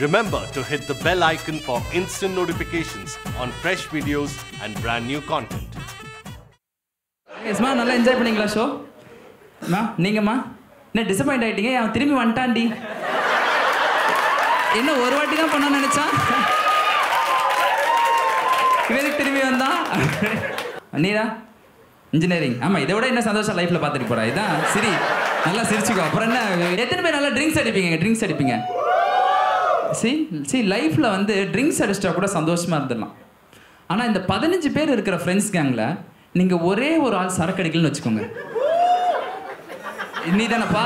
Remember to hit the bell icon for instant notifications on fresh videos and brand new content. எஸ்மா நல்லா enjoy பண்ணீங்களா show அம்மா நீங்கம்மா என்ன disappoint ஆயிட்டீங்க அவன் திரும்பி வந்துட்டான்டி என்ன ஒரு வாட்டி தான் பண்ண நினைச்சான் இவனுக்கு திரும்பி வந்தான் நீரா இன்ஜினியரிங் ஆமாம் இதை விட என்ன சந்தோஷம் லைஃப்பில் பார்த்துட்டு போறா இதான் சரி நல்லா சிரிச்சுக்கோ அப்புறம் என்ன எத்தனை பேர் நல்லா ட்ரிங்க்ஸ் அடிப்பீங்க ட்ரிங்க்ஸ் அடிப்பீங்க சி சி லைஃப்பில் வந்து ட்ரிங்க்ஸ் அடிச்சிட்டா கூட சந்தோஷமாக இருந்துடலாம் ஆனால் இந்த பதினஞ்சு பேர் இருக்கிற ஃப்ரெண்ட்ஸ் கேங்கில் நீங்கள் ஒரே ஒரு ஆள் சரக்கு அடிக்கலன்னு வச்சுக்கோங்க நீ தானப்பா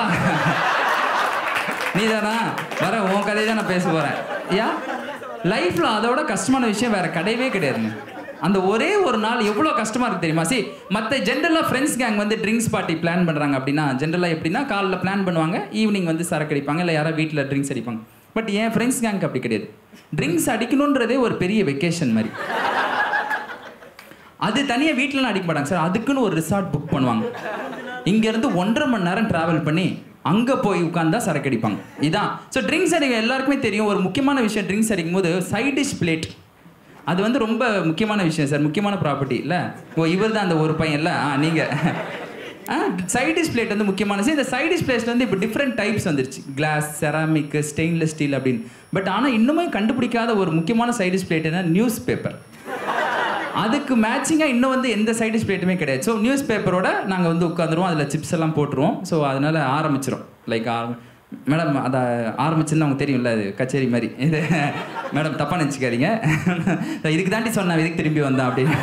நீ தானா வர உன் கதையை தான் நான் பேச போகிறேன் யா லைஃப்பில் அதோட கஷ்டமான விஷயம் வேற கிடையவே கிடையாதுங்க அந்த ஒரே ஒரு நாள் எவ்வளோ கஷ்டமாக இருக்கு தெரியுமா சி மற்ற ஜென்ரலாக ஃப்ரெண்ட்ஸ் கேங் வந்து ட்ரிங்க்ஸ் பார்ட்டி பிளான் பண்ணுறாங்க அப்படின்னா ஜென்ரலாக எப்படின்னா காலைல பிளான் பண்ணுவாங்க ஈவினிங் வந்து சரக்கு அடிப்பாங்க இல்லை யாராவது வீட்டில் ட்ரிங்க்ஸ் அடிப்பாங்க பட் என் ஃப்ரெண்ட்ஸ் கேங்க் அப்படி கிடையாது ட்ரிங்க்ஸ் அடிக்கணுன்றதே ஒரு பெரிய வெக்கேஷன் மாதிரி அது தனியாக வீட்டிலலாம் அடிக்க மாட்டாங்க சார் அதுக்குன்னு ஒரு ரிசார்ட் புக் பண்ணுவாங்க இங்கேருந்து ஒன்றரை மணி நேரம் ட்ராவல் பண்ணி அங்கே போய் உட்காந்தா சரக்கு அடிப்பாங்க இதான் ஸோ ட்ரிங்க்ஸ் அடிக்க எல்லாருக்குமே தெரியும் ஒரு முக்கியமான விஷயம் ட்ரிங்க்ஸ் அடிக்கும் போது சைட் டிஷ் பிளேட் அது வந்து ரொம்ப முக்கியமான விஷயம் சார் முக்கியமான ப்ராப்பர்ட்டி இல்லை ஓ இவர் தான் அந்த ஒரு பையன் இல்லை ஆ நீங்கள் ஆ சைட் டிஷ் பிளேட் வந்து முக்கியமான விஷயம் இந்த சைட் டிஷ் பிளேட்ல வந்து இப்போ டிஃப்ரெண்ட் டைப்ஸ் வந்துருச்சு கிளாஸ் செராமிக் ஸ்டெயின்லெஸ் ஸ்டீல் அப்படின்னு பட் ஆனால் இன்னுமே கண்டுபிடிக்காத ஒரு முக்கியமான சைட் டிஷ் பிளேட் என்ன நியூஸ் பேப்பர் அதுக்கு மேட்சிங்காக இன்னும் வந்து எந்த சைடிஷ் பிளேட்டுமே கிடையாது ஸோ நியூஸ் பேப்பரோட நாங்கள் வந்து உட்காந்துருவோம் அதில் சிப்ஸ் எல்லாம் போட்டுருவோம் ஸோ அதனால் ஆரம்பிச்சிரும் லைக் ஆரம்பி மேடம் அதை ஆரம்பிச்சுன்னு அவங்க தெரியும்ல அது கச்சேரி மாதிரி இது மேடம் தப்பாக நினச்சிக்காதீங்க இதுக்கு தாண்டி சொன்னேன் இதுக்கு திரும்பி வந்தேன் அப்படின்னு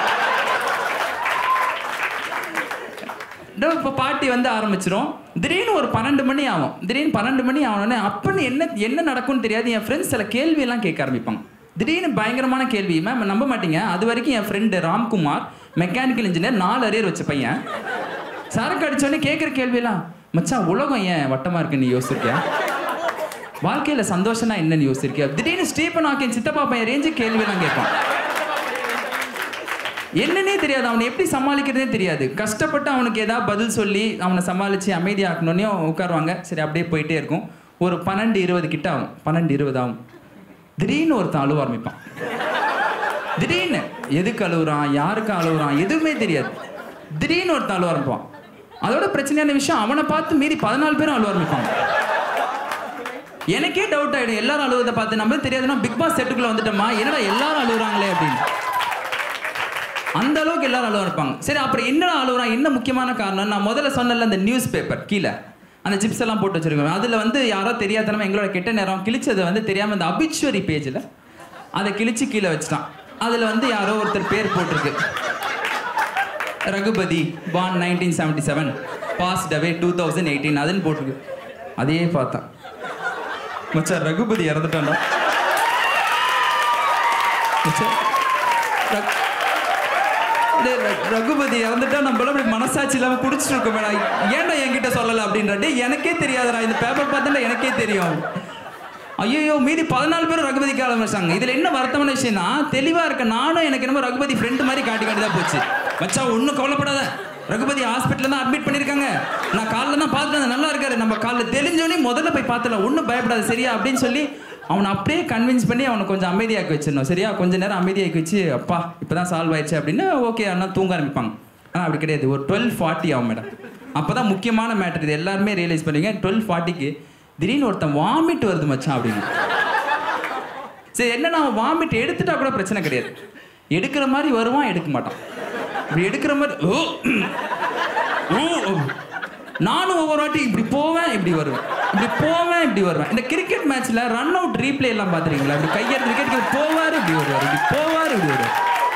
இப்போ பார்ட்டி வந்து ஆரம்பிச்சிரும் திடீர்னு ஒரு பன்னெண்டு மணி ஆகும் திடீர்னு பன்னெண்டு மணி ஆகணுன்னே அப்பன்னு என்ன என்ன நடக்கும்னு தெரியாது என் ஃப்ரெண்ட்ஸ் சில கேள்வியெல்லாம் கேட்க ஆரம்பிப்பாங்க திடீர்னு பயங்கரமான கேள்வி மேம் நம்ப மாட்டீங்க அது வரைக்கும் என் ஃப்ரெண்டு ராம்குமார் மெக்கானிக்கல் இன்ஜினியர் நாலு அரியர் வச்ச பையன் சரக்கு அடிச்சோடனே கேட்குற கேள்வியெல்லாம் மச்சான் உலகம் ஏன் வட்டமாக இருக்குன்னு நீ யோசிச்சிருக்கியா வாழ்க்கையில் சந்தோஷம்னா என்னன்னு யோசிச்சிருக்கியா திடீர்னு ஸ்டீபன் ஆக்கின் சித்தப்பா பையன் ரேஞ்சு கேள்வியெல்லாம் கேட்பான் என்னன்னே தெரியாது அவனை எப்படி சமாளிக்கிறதே தெரியாது கஷ்டப்பட்டு அவனுக்கு ஏதாவது பதில் சொல்லி அவனை சமாளித்து அமைதியாக்கணுன்னே உட்காருவாங்க சரி அப்படியே போயிட்டே இருக்கும் ஒரு பன்னெண்டு இருபது கிட்ட ஆகும் பன்னெண்டு இருபது ஆகும் திடீர்னு ஒருத்தன் அழுவ ஆரம்பிப்பான் திடீர்னு எதுக்கு அழுகுறான் யாருக்கு அழுகுறான் எதுவுமே தெரியாது திடீர்னு ஒருத்தன் அழுவ ஆரம்பிப்பான் அதோட பிரச்சனையான விஷயம் அவனை பார்த்து மீறி பதினாலு பேரும் அழுவ ஆரம்பிப்பாங்க எனக்கே டவுட் ஆயிடும் எல்லாரும் அழுவதை பார்த்து நம்ம தெரியாதுன்னா பிக் பாஸ் செட்டுக்குள்ள வந்துட்டோமா என்னடா எல்லாரும் அழுகுறாங்களே அப்படின்னு அந்த அளவுக்கு எல்லாரும் அழுவ இருப்பாங்க சரி அப்புறம் என்னடா அழுகுறான் என்ன முக்கியமான காரணம் நான் முதல்ல சொன்னல அந்த நியூஸ் பேப்பர் கீழே அந்த சிப்ஸ் எல்லாம் போட்டு வச்சிருக்கோம் அதில் வந்து யாரோ தெரியாதனமா எங்களோட கெட்ட நேரம் கிழிச்சதை வந்து தெரியாமல் இந்த அபிச்சுவரி பேஜில் அதை கிழிச்சு கீழே வச்சுட்டான் அதில் வந்து யாரோ ஒருத்தர் பேர் போட்டிருக்கு Raghupathi born nineteen seventy seven passed away two thousand eighteen அதுன்னு போட்டிருக்கு அதையே பார்த்தான் மச்சான் ரகுபதி இறந்துட்டான்டா மச்சான், ரகு- டேய், ர- ரகுபதி இறந்துட்டா நம்மள அப்படி மனசாட்சி இல்லாம குடிச்சிட்டு இருக்கோம் மேடம் ஏன்டா என்கிட்ட சொல்லல அப்படின்ற டேய் எனக்கே தெரியாதுடா இந்த பேப்பர் பார்த்தா எனக்கே தெரியும் ஐயோ மீதி பதினாலு பேர் ரகுபதிக்கு ஆரம்பிச்சாங்க இதுல என்ன வருத்தமான விஷயம்னா தெளிவா இருக்க நானும் எனக்கு என்னமோ ரகுபதி ஃப்ரெண்டு மாதிரி காட்டி காட்டி போச்சு மச்சா ஒன்றும் கவலைப்படாத ரகுபதி ஹாஸ்பிட்டலில் தான் அட்மிட் பண்ணியிருக்காங்க நான் காலைல தான் பார்த்துட்டு நல்லா இருக்காரு நம்ம காலைல தெளிஞ்சோடனே முதல்ல போய் பார்த்தல ஒன்றும் பயப்படாத சரியா அப்படின்னு சொல்லி அவனை அப்படியே கன்வின்ஸ் பண்ணி அவனை கொஞ்சம் அமைதியாக்கி வச்சிடணும் சரியா கொஞ்ச நேரம் அமைதியாக்கி வச்சு அப்பா இப்போ தான் சால்வ் ஆயிடுச்சு அப்படின்னு ஓகே அண்ணா தூங்க ஆரம்பிப்பாங்க ஆனால் அப்படி கிடையாது ஒரு டுவெல் ஃபார்ட்டி ஆகும் மேடம் அப்போ தான் முக்கியமான மேட்டர் இது எல்லாருமே ரியலைஸ் பண்ணுவீங்க டுவெல் ஃபார்ட்டிக்கு திடீர்னு ஒருத்தன் வாமிட் வருது மச்சான் அப்படின்னு சரி என்னன்னா அவன் வாமிட் எடுத்துட்டா கூட பிரச்சனை கிடையாது எடுக்கிற மாதிரி வருவான் எடுக்க மாட்டான் இப்படி எடுக்கிற மாதிரி ஓ ஓ ஓ. நானும் ஒவ்வொரு வாட்டி இப்படி போவேன் இப்படி வருவேன் இப்படி போவேன் இப்படி வருவேன் இந்த கிரிக்கெட் மேட்ச்ல ரன் அவுட் ரீப்ளே எல்லாம் பாத்துறீங்களா இப்படி கையெடுத்து விக்கெட் போவாரு இப்படி வருவார் இப்படி போவாரு இப்படி வருவார்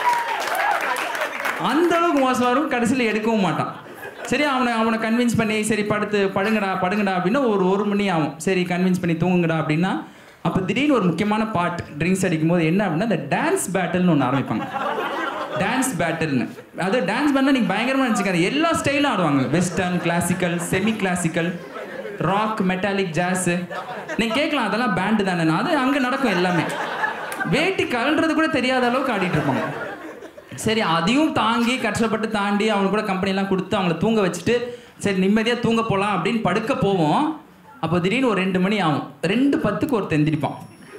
அந்த அளவுக்கு மோசம் வரும் கடைசியில் எடுக்கவும் மாட்டான் சரி அவனை அவனை கன்வின்ஸ் பண்ணி சரி படுத்து படுங்கடா படுங்கடா அப்படின்னா ஒரு ஒரு மணி ஆகும் சரி கன்வின்ஸ் பண்ணி தூங்குங்கடா அப்படின்னா அப்போ திடீர்னு ஒரு முக்கியமான பாட் ட்ரிங்க்ஸ் அடிக்கும்போது என்ன அப்படின்னா இந்த டான்ஸ் பேட்டில்னு ஒன்று ஆரம்பிப்பாங்க டான்ஸ் பேட்டில்னு அது டான்ஸ் பண்ணால் நீங்கள் பயங்கரமாக நினச்சிக்காது எல்லா ஸ்டைலும் ஆடுவாங்க western classical semi classical rock metallic jazz நீங்கள் கேட்கலாம் அதெல்லாம் பேண்டு தானே அது அங்கே நடக்கும் எல்லாமே வேட்டி கலன்றது கூட தெரியாத அளவுக்கு ஆடிட்டு இருப்பாங்க சரி அதையும் தாங்கி கஷ்டப்பட்டு தாண்டி அவனுக்கு கூட கம்பெனிலாம் கொடுத்து அவங்கள தூங்க வச்சுட்டு சரி நிம்மதியாக தூங்க போகலாம் அப்படின்னு படுக்க போவோம் அப்போ திடீர்னு ஒரு ரெண்டு மணி ஆகும் ரெண்டு பத்துக்கு ஒருத்தன் எந்திரிப்பான்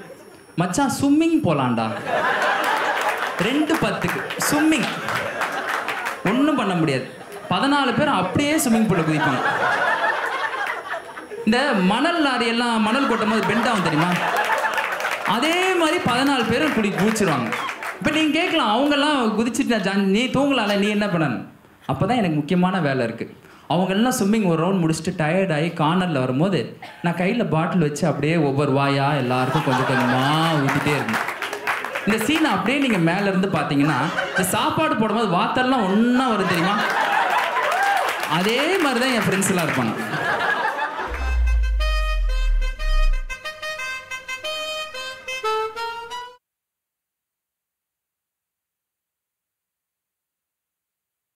மச்சான் ஸ்விம்மிங் போலாம்டா ரெண்டு பத்துக்கு ஸ்விம்மிங் ஒன்றும் பண்ண முடியாது பதினாலு பேர் அப்படியே ஸ்விம்மிங் பூலில் குதிப்பாங்க இந்த மணல் லாரி எல்லாம் மணல் கொட்டும் போது பெண்ட் ஆகும் தெரியுமா அதே மாதிரி பதினாலு பேரும் குடி குதிச்சிருவாங்க இப்போ நீங்கள் கேட்கலாம் அவங்கெல்லாம் குதிச்சுட்டு ஜான் நீ தூங்கலாம்ல நீ என்ன பண்ணணும் அப்போ தான் எனக்கு முக்கியமான வேலை இருக்குது அவங்கெல்லாம் ஸ்விம்மிங் ஒரு ரவுண்ட் முடிச்சுட்டு டயர்ட் ஆகி கார்னரில் வரும்போது நான் கையில் பாட்டில் வச்சு அப்படியே ஒவ்வொரு வாயா எல்லாருக்கும் கொஞ்சம் கொஞ்சமாக ஊற்றிட்டே இருந்தேன் இந்த சீனை அப்படியே நீங்கள் மேலே இருந்து பார்த்தீங்கன்னா இந்த சாப்பாடு போடும்போது வாத்தெல்லாம் ஒன்றா வரும் தெரியுமா அதே மாதிரி தான் என் ஃப்ரெண்ட்ஸ் எல்லாம் இருப்பாங்க